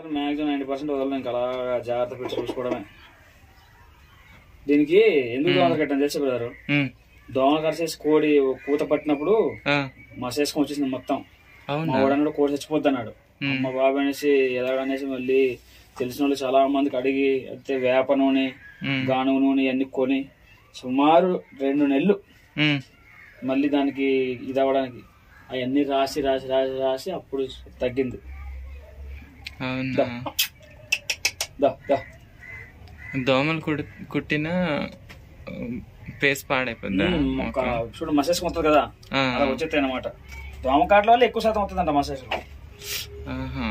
మాత్రం maximum ninety percent వదలను ఇంకా అలా జాగ్రత్త పెట్టి చూసుకోవడమే దీనికి ఎందుకు దోమలు కట్టాను తెలుసు బ్రదరు ఉమ్, దోమలు కరిసేసి కోడి కూత పట్టినప్పుడు ఆ, మసేసుకొని వచ్చేసింది మొత్తం మా అవునా వాడు అన్నాడు కోడి చచ్చిపోద్ది అన్నాడు ఉమ్, మా బాబు అనేసి ఎలాగ అనేసి మళ్ళీ తెలిసిన వాళ్ళు చాలా మందికి అడిగి అయితే వేప నూనె ఉమ్, గానుగ నూనె అన్ని కొని సుమారు రెండు నెలలు ఉమ్, మళ్ళీ దానికి ఇది అవ్వడానికి అవన్నీ రాసి రాసి రాసి రాసి అప్పుడు తగ్గింది అవునా దా దా దోమలు కుడి కుట్టిన పేస్ పాడైపోద్దా ఉమ్, ఒక చూడు మసేజ్ వస్తుంది కదా ఆ, అలా వచ్చేస్తాయి అనమాట దోమకాట్ల వల్ల ఎక్కువ శాతం అవుతుందంట మసేజ్ ఆహా.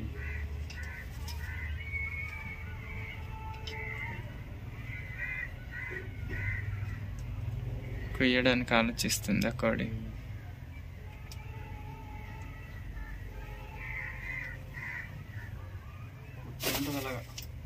కుయ్యడానికి ఆలోచిస్తుందా కోడి అలాగా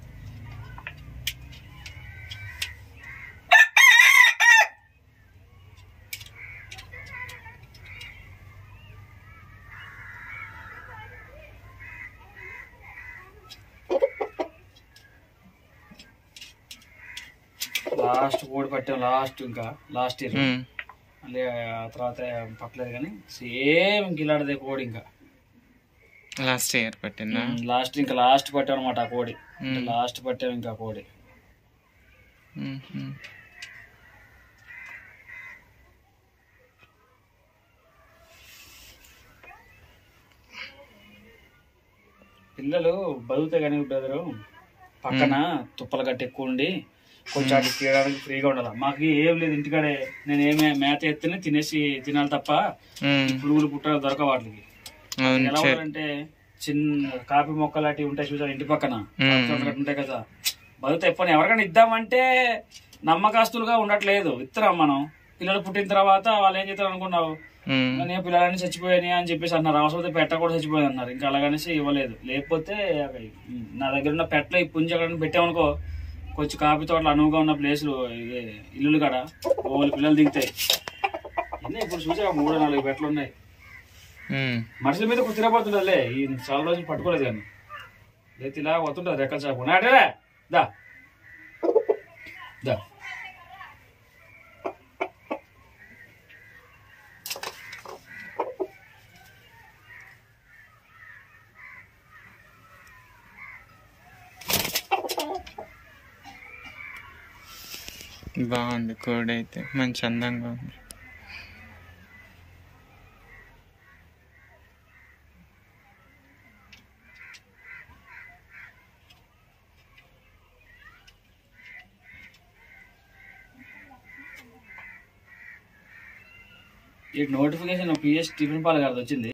లాస్ట్ కోడి పట్టాం లాస్ట్ ఇంకా లాస్ట్ ఇయర్ ఉమ్, మళ్ళీ ఆ తర్వాత పట్టలేదు కానీ సేమ్ ఇంక ఇలాంటిదే కోడి ఇంకా లాస్ట్ ఇయర్ పట్టిందా లాస్ట్ ఇంకా లాస్ట్ పట్టాం అనమాట ఆ కోడి ఉమ్, లాస్ట్ పట్టాం ఇంకా కోడి ఉమ్, ఉమ్. పిల్లలు బతుకుతే కానీ బ్రదరు పక్కన తుప్పల గట్టి ఎక్కువ ఉండి కొంచెం అటు తీయడానికి ఫ్రీగా ఉండాలి మాకు ఏం లేదు ఇంటికాడే నేను ఏమే మేత ఎత్తుని తినేసి తినాలి తప్ప ఉమ్, పురుగులు పుట్ట దొరక వాటికి అవును ఎలా చె- ఉండాలంటే చిన్న కాఫీ మొక్కలు లాంటివి ఉంటాయి చూసారు ఇంటి పక్కన మ్మ్. అక్కడ ఒకటి ఉంటాయి కదా బతుకుతే ఎప్పుడు ఎవరికైనా ఇద్దామంటే నమ్మకాస్తులుగా ఉండట్లేదు ఇత్తరాం మనం పిల్లలు పుట్టిన తర్వాత వాళ్ళు ఏం చేస్తారు అనుకున్నావు ఉమ్, నేను పిల్లలన్నీ చచ్చిపోయాయి అని చెప్పేసి అన్నారు అవసరం పెట్ట కూడా చచ్చిపోయింది అన్నారు ఇంకా అలాగనేసి ఇవ్వలేదు లేకపోతే అవి, ఉమ్, నా దగ్గర ఉన్న పెట్టలో ఈ పుంజ అక్కడ పెట్టామనుకో కొంచెం కాఫీ తోటలు అనువుగా ఉన్న ప్లేసులు ఇది ఇల్లులు కాడ ఓళ్ళు పిల్లలు దిగుతాయి ఎన్ని ఇప్పుడు చూసా మూడు నాలుగు పెట్టలు ఉన్నాయి ఉమ్, మనుషుల మీద కొంచెం తిరగబడుతుండలే ఈ చాలా రోజులు పట్టుకోలేదు కానీ లేకపోతే ఇలా వస్తుంటుంది రెక్కల చేప నాటేరా దా దా బాగుంది కోడి అయితే మంచి అందంగా ఉంది ఈ నోటిఫికేషన్ పిఎస్ టిఫిన్ పాల్ గారిది వచ్చింది